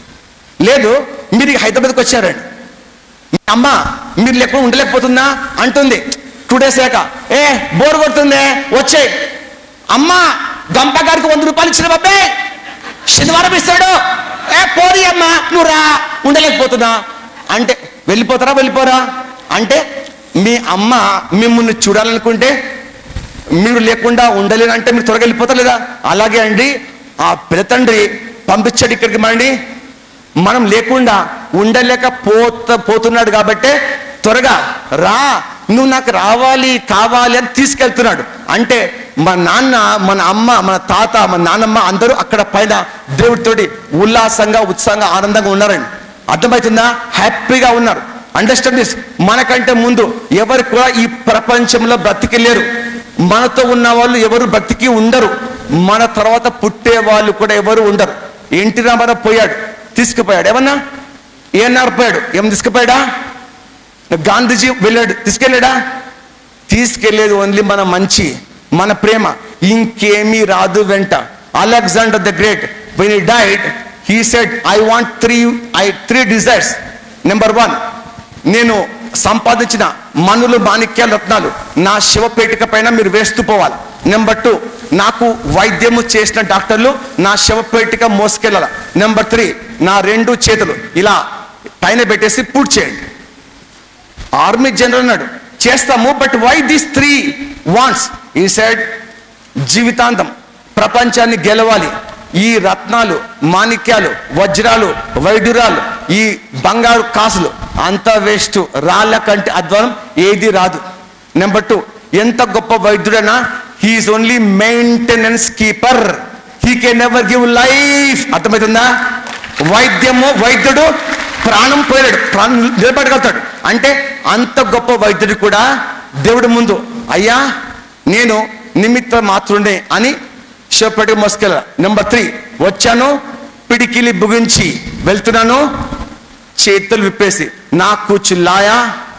లేదు మీరు హైదరాబాద్కి వచ్చారండి మీ అమ్మ మీరు లేకుండా ఉండలేకపోతుందా అంటుంది టూ డేస్ లేక ఏ బోర్ కొడుతుంది వచ్చే అమ్మ గంప గారికి వంద రూపాయలు ఇచ్చిన బాబే శనివారం ఇస్తాడు ఏ పోరి అమ్మ నువ్వు రా ఉండలేకపోతున్నా అంటే వెళ్ళిపోతారా వెళ్ళిపోరా అంటే మీ అమ్మ మిమ్మల్ని చూడాలనుకుంటే మీరు లేకుండా ఉండలేనంటే మీరు త్వరగా వెళ్ళిపోతారు లేదా అలాగే అండి ఆ పెద్ద తండ్రి పంపించాడు ఇక్కడికి మనండి మనం లేకుండా ఉండలేకపోత పోతున్నాడు కాబట్టే త్వరగా రా నువ్వు నాకు రావాలి కావాలి అని తీసుకెళ్తున్నాడు అంటే మా నాన్న మన అమ్మ మన తాత మన నాన్నమ్మ అందరూ అక్కడ పైన దేవుడితోటి ఉల్లాసంగా ఉత్సాహంగా ఆనందంగా ఉన్నారండి అర్థమవుతుందా హ్యాపీగా ఉన్నారు అండర్స్టాండ్ దిస్ మనకంటే ముందు ఎవరు కూడా ఈ ప్రపంచంలో బ్రతికిలేరు మనతో ఉన్న వాళ్ళు ఎవరు బ్రతికి ఉండరు మన తర్వాత పుట్టే వాళ్ళు కూడా ఎవరు ఉండరు ఎన్టీ రామారావు పోయాడు తీసుకుపోయాడు ఏమన్నా ఏఎన్ఆర్ పోయాడు ఏం తీసుకుపోయాడా గాంధీజీ వెళ్ళాడు తీసుకెళ్ళాడా తీసుకెళ్లేది ఓన్లీ మన మంచి మన ప్రేమ ఇంకేమీ రాదు వెంట Alexander the great when he died he said I want three I three desires number one నేను సంపాదించిన మనులు మాణిక్యాలు రత్నాలు నా శివపేటిక పైన మీరు వేస్తూ పోవాలి నెంబర్ టూ నాకు వైద్యము చేసిన డాక్టర్లు నా శవపేటిక మోసుకెళ్ళాల నెంబర్ త్రీ నా రెండు చేతులు ఇలా పైన పెట్టేసి పూర్తి చేయండి ఆర్మీ జనరల్ అన్నాడు చేస్తాము but why this three wants he said జీవితాంతం ప్రపంచాన్ని గెలవాలి ఈ రత్నాలు మాణిక్యాలు వజ్రాలు వైడ్యురాలు ఈ బంగారు కాసులు అంతా వేస్ట్ రాళ్ళ కంటే అధ్వానం ఏది రాదు నెంబర్ టూ ఎంత గొప్ప వైద్యుడైనా he is only maintenance keeper he can never give life అర్థమవుతుందా వైద్యము వైద్యుడు ప్రాణం పోయాడు ప్రాణం నిలబడగలుగుతాడు అంటే అంత గొప్ప వైద్యుడు కూడా దేవుడి ముందు అయ్యా నేను నిమిత్త మాత్రుడే అని చెప్పటి మోసుకెళ్ళ నెంబర్ త్రీ వచ్చాను పిడికిలి బుగించి వెళ్తున్నాను చేతులు విప్పేసి నా కూర్చు లాయా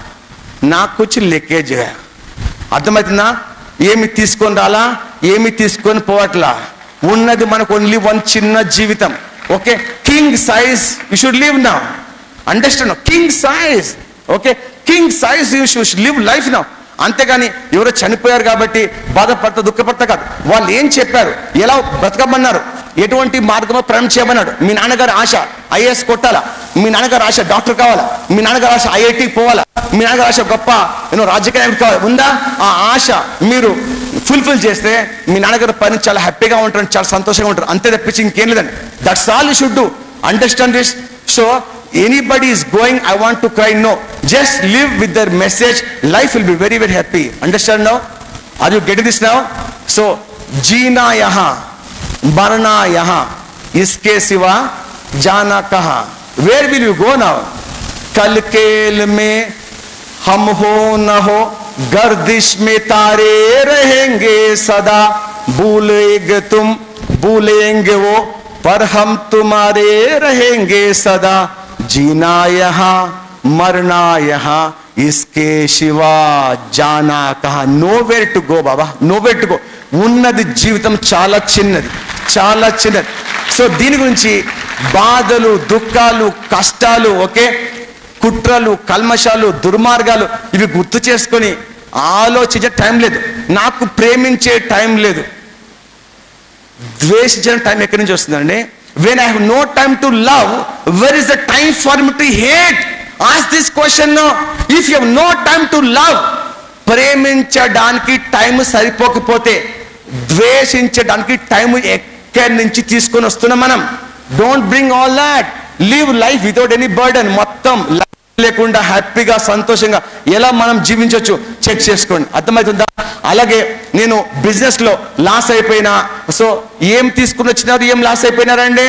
నా కూర్చు లెక్కేజ్ అర్థమవుతుందా ఏమి తీసుకొని రాలా ఏమి తీసుకొని పోవట్లా ఉన్నది మనకు ఓన్లీ వన్ చిన్న జీవితం okay king size you should live నా understand king size okay king size you should live life నా అంతేగాని ఎవరో చనిపోయారు కాబట్టి బాధపడతా దుఃఖపడతా కాదు వాళ్ళు ఏం చెప్పారు ఎలా బ్రతకమన్నారు ఎటువంటి మార్గంలో ప్రయాణం చేయమన్నాడు మీ నాన్నగారి ఆశ ఐఏఎస్ కొట్టాలా మీ నాన్నగారి ఆశ డాక్టర్ కావాలా మీ నాన్నగారి ఆశ ఐఐటి పోవాలా మీ నాన్నగారి ఆశ గొప్ప ఏమో రాజకీయ నాయకుడు కావాలి ఉందా ఆ ఆశ మీరు ఫుల్ఫిల్ చేస్తే మీ నాన్నగారి పని చాలా హ్యాపీగా ఉంటారు చాలా సంతోషంగా ఉంటారు అంతే తప్పించి ఇంకేం లేదండి that's all you should do understand this so anybody is going I want to cry no just live with the message life will be very very happy understand now are you get this now so జీనా యహా मरना यहां इसके सिवा जाना कहा where will you go now कल केल में हम हो न हो गर्दिश में तारे रहेंगे सदा भूलेंगे तुम भूलेंगे वो पर हम तुम्हारे रहेंगे सदा जीना यहां मरना यहां इसके शिवा जाना कहा नो वेर టు గో బాబా నో వేర్ టు గో ఉన్నది జీవితం చాలా చిన్నది చాలా చిన్నది సో దీని గురించి బాధలు దుఃఖాలు కష్టాలు ఓకే కుట్రలు కల్మషాలు దుర్మార్గాలు ఇవి గుర్తు చేసుకొని ఆలోచించే టైం లేదు నాకు ప్రేమించే టైం లేదు ద్వేషించిన టైం ఎక్కడి నుంచి వస్తుందండి when I have no time to love where is the time for me to hate ask this question if you no time to love ప్రేమించడానికి టైం సరిపోకపోతే ద్వేషించడానికి టైం ఎక్కడి నుంచి తీసుకొని వస్తున్నాం మనం don't bring all that live life without any burden మొత్తం life లేకుండా హ్యాపీగా సంతోషంగా ఎలా మనం జీవించవచ్చు చెక్ చేసుకోండి అర్థమవుతుందా అలాగే నేను బిజినెస్ లో లాస్ అయిపోయినా సో ఏం తీసుకుని వచ్చినారు ఏం లాస్ అయిపోయినారండి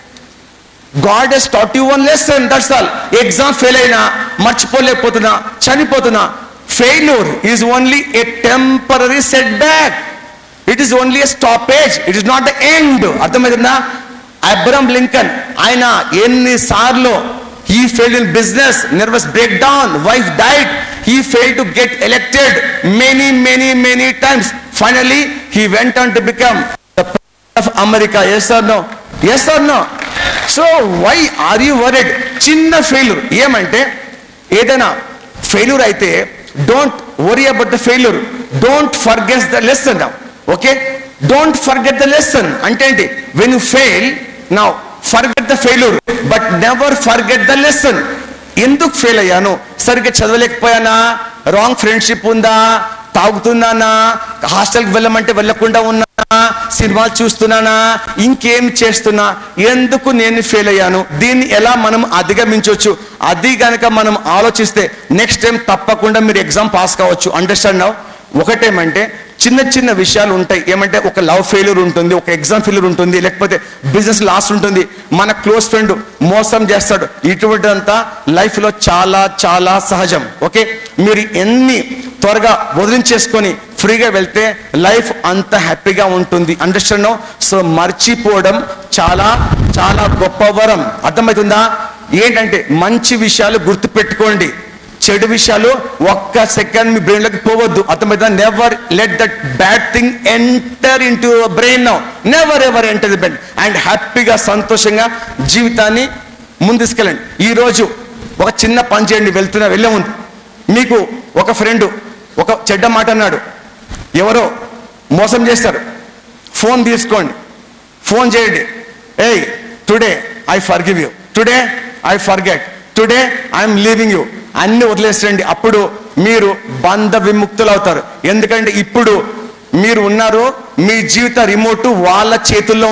God has taught you one lesson that's all exam fail అయినా మర్చిపోలేకపోతున్నా చనిపోతున్నా failure is only a temporary setback it is only a stoppage it is not the end అర్థమవుతుందా అబ్రమ్ లింకన్ ఆయన ఎన్నిసార్లు he failed in business nervous breakdown wife died he failed to get elected many many many times finally he went on to become the president of america yes or no yes or no so why are you worried చిన్న ఫెయిల్యూర్ ఏమంటే ఏదైనా ఫెయిల్యూర్ అయితే don't worry about the failure don't forget the lesson okay don't forget the lesson అంటే ఏంటి when you fail now forget the failure but never forget the lesson ఎందుకు ఫెయిల్ అయ్యాను సరిగ్గా చదవలేకపోయానా రాంగ్ ఫ్రెండ్షిప్ ఉందా తాగుతున్నానా హాస్టల్కి వెళ్ళమంటే వెళ్ళకుండా ఉన్నానా సినిమాలు చూస్తున్నానా ఇంకేం చేస్తున్నా ఎందుకు నేను ఫెయిల్ అయ్యాను దీన్ని ఎలా మనం అధిగమించవచ్చు అది గనక మనం ఆలోచిస్తే నెక్స్ట్ టైం తప్పకుండా మీరు ఎగ్జామ్ పాస్ కావచ్చు అండర్స్టాండ్ నౌ ఒకటేమంటే చిన్న చిన్న విషయాలు ఉంటాయి ఏమంటే ఒక లవ్ ఫెయిల్యూర్ ఉంటుంది ఒక ఎగ్జామ్ ఫెయిల్యూర్ ఉంటుంది లేకపోతే బిజినెస్ లాస్ ఉంటుంది మన క్లోజ్ ఫ్రెండ్ మోసం చేస్తాడు ఇటువంటిదంతా లైఫ్లో చాలా చాలా సహజం ఓకే మీరు ఎన్ని త్వరగా వదిలించేసుకొని ఫ్రీగా వెళ్తే లైఫ్ అంత హ్యాపీగా ఉంటుంది అండర్స్టాండ్ సో మర్చిపోవడం చాలా చాలా గొప్ప వరం అర్థమవుతుందా ఏంటంటే మంచి విషయాలు గుర్తుపెట్టుకోండి చెడు విషయాలు ఒక్క సెకండ్ మీ బ్రెయిన్ లోకి పోవద్దు అర్థమైందా never let that bad thing enter into brain now never ever enter the brain and హ్యాపీగా సంతోషంగా జీవితాన్ని ముందు తీసుకెళ్ళండి ఈ రోజు ఒక చిన్న పని చేయండి వెళ్తున్నా వెళ్ళే ముందు మీకు ఒక ఫ్రెండ్ ఒక చెడ్డ మాట అన్నాడు ఎవరో మోసం చేస్తారు ఫోన్ తీసుకోండి ఫోన్ చేయండి ఏయ్ today I forgive you today I forget today I'm leaving you అన్ని వదిలేసండి అప్పుడు మీరు బంధ విముక్తులు అవుతారు ఎందుకంటే ఇప్పుడు మీరు ఉన్నారు మీ జీవిత రిమోట్ వాళ్ళ చేతుల్లో ఉంది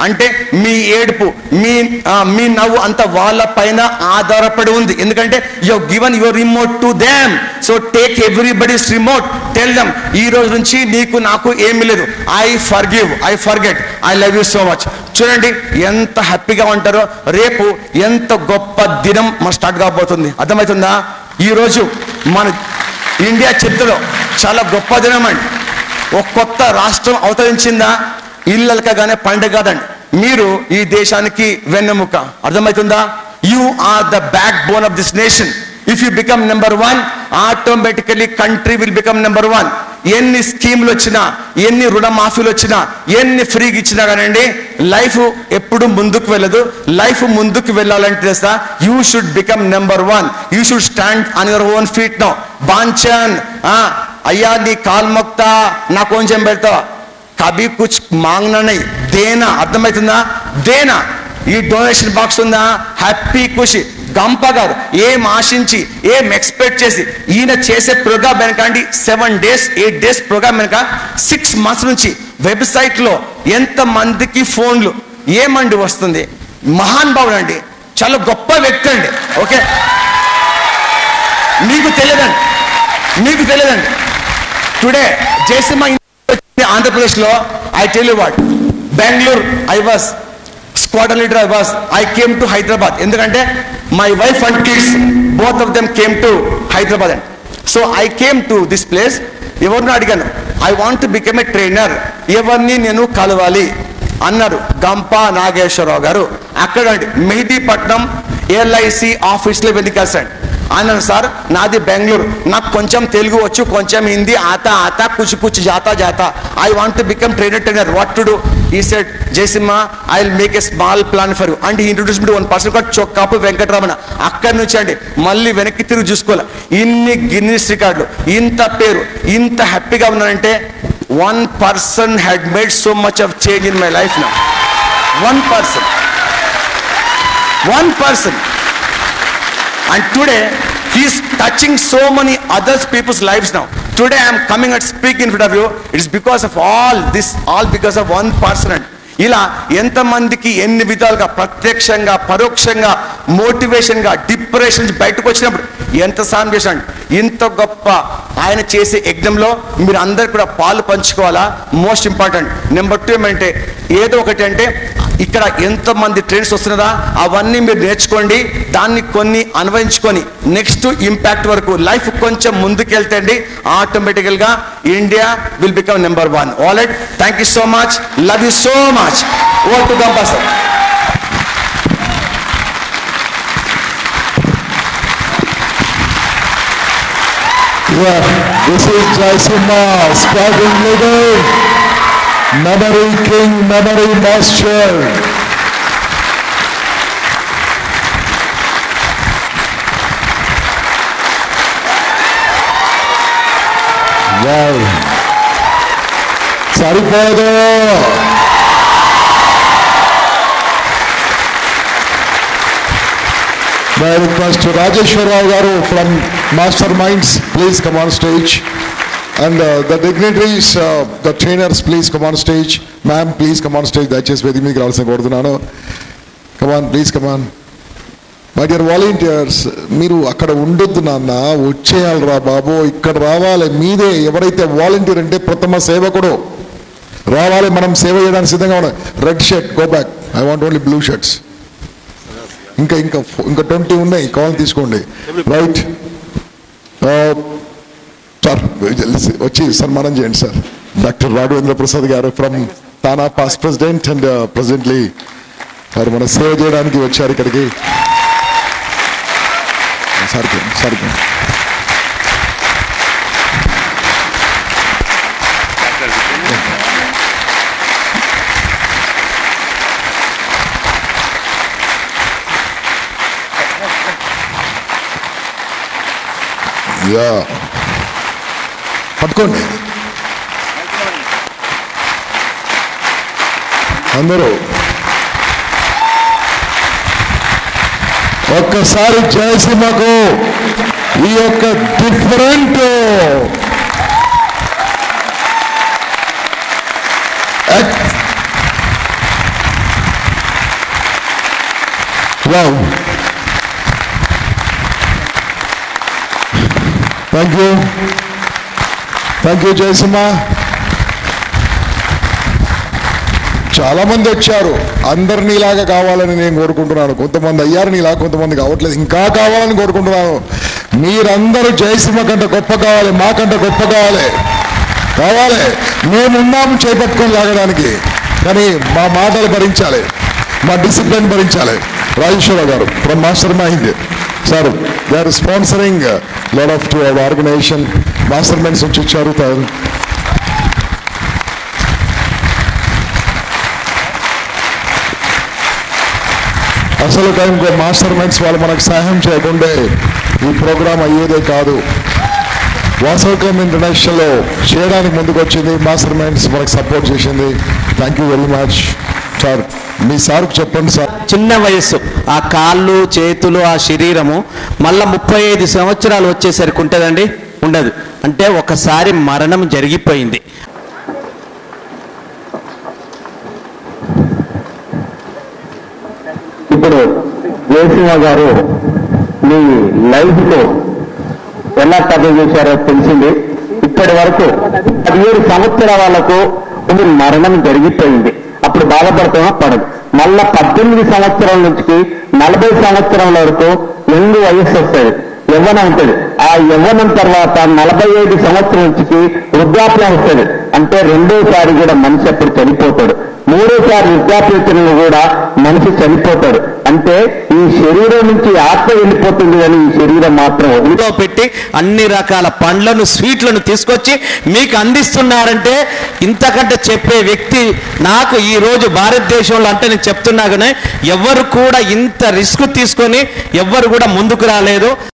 అంటే మీ ఏడుపు మీ ఆ, మీ నవ్వు అంత వాళ్ళ పైన ఆధారపడి ఉంది ఎందుకంటే you given your remote to them so take everybody's remote tell them ఈ రోజు నుంచి నీకు నాకు ఏమీ లేదు I forgive I forget I love you so much చూడండి ఎంత హ్యాపీగా ఉంటారో రేపు ఎంత గొప్ప దినం మన స్టార్ట్ కాబోతుంది అర్థమవుతుందా ఈ రోజు మన ఇండియా చరిత్రలో చాలా గొప్ప దినం అండి ఒక కొత్త రాష్ట్రం అవతరించిందా ఇల్లలకగానే పండుగ కాదండి మీరు ఈ దేశానికి వెన్నెముక అర్థమవుతుందా you are the backbone of this nation if you become number one automatically country will become number one ఎన్ని స్కీములు వచ్చినా ఎన్ని రుణమాఫీలు వచ్చినా ఎన్ని ఫ్రీగా ఇచ్చినా కానండి లైఫ్ ఎప్పుడు ముందుకు వెళ్ళదు లైఫ్ ముందుకు వెళ్ళాలంటే తెలుసా you should become number one you should stand on your own feet no బాంచన్ అయ్యా నీ కాల్ మొక్తా నా కొంచెం పెడతావా కభీ కుచ్ మాంగ్నా నై దేనా అర్థమవుతుందా దేనా ఈ డొనేషన్ బాక్స్ ఉందా హ్యాపీ ఖుషి గంప గారు ఏం ఆశించి ఏం ఎక్స్పెక్ట్ చేసి ఈయన చేసే ప్రోగ్రామ్ వెనకండి seven days eight days programme వెనక సిక్స్ మంత్స్ నుంచి వెబ్సైట్ లో ఎంత మందికి ఫోన్లు ఏమండి వస్తుంది మహాన్ భావుడు అండి చాలా గొప్ప వ్యక్తి అండి ఓకే మీకు తెలియదండి మీకు తెలియదండి టుడే జయసింహ ఆంధ్రప్రదేశ్ లో I tell you what Bengaluru I was squadron leader I was I came to Hyderabad ఎందుకంటే my wife and kids both of them came to Hyderabad and so I came to this place ఎవరిని అడిగాను I want to become a trainer ఎవరిని నేను కలవాలి అన్నారు గంప నాగేశ్వరరావు గారు అక్కడ మెహదీపట్నం ఎల్ఐసి ఆఫీస్లో వెళ్ళి కలిసాడు అన్నాను సార్ నాది బెంగళూరు నాకు కొంచెం తెలుగు వచ్చు కొంచెం హిందీ ఆతా ఆతా కుచి కుచి జాతా జాతా I want to become trainer trainer what to do he said Jayasimha I will make a small plan for you and introduce me one person కూడా చొక్కాపు వెంకటరమణ అక్కడి నుంచి అండి మళ్ళీ వెనక్కి తిరిగి చూసుకోవాలి ఇన్ని గిన్నీస్ రికార్డులు ఇంత పేరు ఇంత హ్యాపీగా ఉన్నానంటే one person had made so much of change in my life నా one person one person and today he is touching so many other people's lives now today i am coming and speaking in front of you it is because of all this all because of one person and ఇలా ఎంతమందికి ఎన్ని విధాలుగా ప్రత్యక్షంగా పరోక్షంగా మోటివేషన్గా డిప్రెషన్ నుంచి బయటకు వచ్చినప్పుడు ఎంత సాయం చేశాడు ఇంత గొప్ప ఆయన చేసే యజ్ఞంలో మీరు అందరు కూడా పాలు పంచుకోవాలా మోస్ట్ ఇంపార్టెంట్ నెంబర్ టూ ఏమంటే ఏదో ఒకటి అంటే ఇక్కడ ఎంతమంది ట్రైన్స్ వస్తున్నారా అవన్నీ మీరు నేర్చుకోండి దాన్ని కొన్ని అన్వయించుకొని నెక్స్ట్ ఇంపాక్ట్ వరకు లైఫ్ కొంచెం ముందుకెళ్తే అండి ఆటోమేటికల్గా India will become number one all right thank you so much love you so much ఓ టు Gampa sir Yeah, this is Jaisimha, squadron leader, memory king, memory master. Wow. సరిపోదు My request to Rajeshwar Rao Garu from Masterminds, please come on stage. And uh, the dignitaries, uh, the trainers, please come on stage. Ma'am, please come on stage. దయచేసి వేదిక మీదకి రావాల్సిన కోరుతున్నాను come on please come on my dear volunteers మీరు అక్కడ ఉండొద్దు నాన్న వచ్చేయాలరా బాబు ఇక్కడ రావాలి మీదే ఎవరైతే వాలంటీర్ అంటే ప్రథమ సేవకుడు రావాలి మనం సేవ చేయడానికి సిద్ధంగా ఉన్నాం red shirt go back I want only blue shirts ఇంకా ఇంకా ఇంకా ట్వంటీ ఉన్నాయి కాల్ తీసుకోండి రైట్ సార్ వచ్చి సన్మానం చేయండి sir doctor Raghavendra Prasad garu from TANA past president and presently వారు మన సేవ చేయడానికి వచ్చారు ఇక్కడికి సార్కి సార్కి యా పట్టుకోండి అందరూ ఒక్కసారి జయసింహకు ఈ యొక్క different Wow. Thank you. Thank you, Jayasimha చాలా మంది వచ్చారు అందరు నీలాగా కావాలని నేను కోరుకుంటున్నాను కొంతమంది అయ్యారు నీలా కొంతమంది కావట్లేదు ఇంకా కావాలని కోరుకుంటున్నాను మీరందరూ జయసింహ కంటే గొప్ప కావాలి మాకంటే గొప్ప కావాలి కావాలి మేమున్నాం చేపట్టుకొని లాగడానికి కానీ మా మాటలు భరించాలి మా డిసిప్లిన్ భరించాలి Rajeswara Rao garu from Master Mind sir they are sponsoring lot of to our organisation Master Minds వచ్చి ఇచ్చారు తా- అసలు టైంకి మాస్టర్ మైండ్స్ వాళ్ళు మనకు సహాయం చేయకుండే ఈ ప్రోగ్రాం అయ్యేదే కాదు వాసవకం ఇంటర్నేషనల్లో చేయడానికి ముందుకు వచ్చింది మాస్టర్ మైండ్స్ మనకు సపోర్ట్ చేసింది thank you very much sir మీ సార్కి చెప్పండి సార్ చిన్న వయస్సు ఆ కాళ్ళు చేతులు ఆ శరీరము మళ్ళా ముప్పై ఐదు సంవత్సరాలు వచ్చేసరికి ఉంటుందండి ఉండదు అంటే ఒకసారి మరణం జరిగిపోయింది ఇప్పుడు జయసింహ గారు మీ లైఫ్ లో ఎలా కథ చేశారో తెలిసింది ఇప్పటి వరకు పదిహేడు సంవత్సరాల వాళ్ళకు మీ మరణం జరిగిపోయింది అప్పుడు బాధపడతామా పడదు మళ్ళా పద్దెనిమిది సంవత్సరాల నుంచి నలభై సంవత్సరాల వరకు ఎందు వయస్సు వస్తుంది యవ్వనం ఉంటుంది ఆ యవ్వనం తర్వాత నలభై ఐదు సంవత్సరం నుంచి వృద్ధాప్యం వస్తుంది అంటే రెండోసారి కూడా మనిషి అప్పుడు చనిపోతాడు మూడోసారి వృద్ధాప్యతను కూడా మనిషి చనిపోతాడు అంటే ఈ శరీరం నుంచి ఆత్మ వెళ్ళిపోతుంది కానీ ఈ శరీరం మాత్రం వదిలి- ఇంట్లో పెట్టి అన్ని రకాల పండ్లను స్వీట్లను తీసుకొచ్చి మీకు అందిస్తున్నారంటే ఇంతకంటే చెప్పే వ్యక్తి నాకు ఈ రోజు భారతదేశంలో అంటే నేను చెప్తున్నా కానీ ఎవరు కూడా ఇంత రిస్క్ తీసుకొని ఎవ్వరు కూడా ముందుకు రాలేదు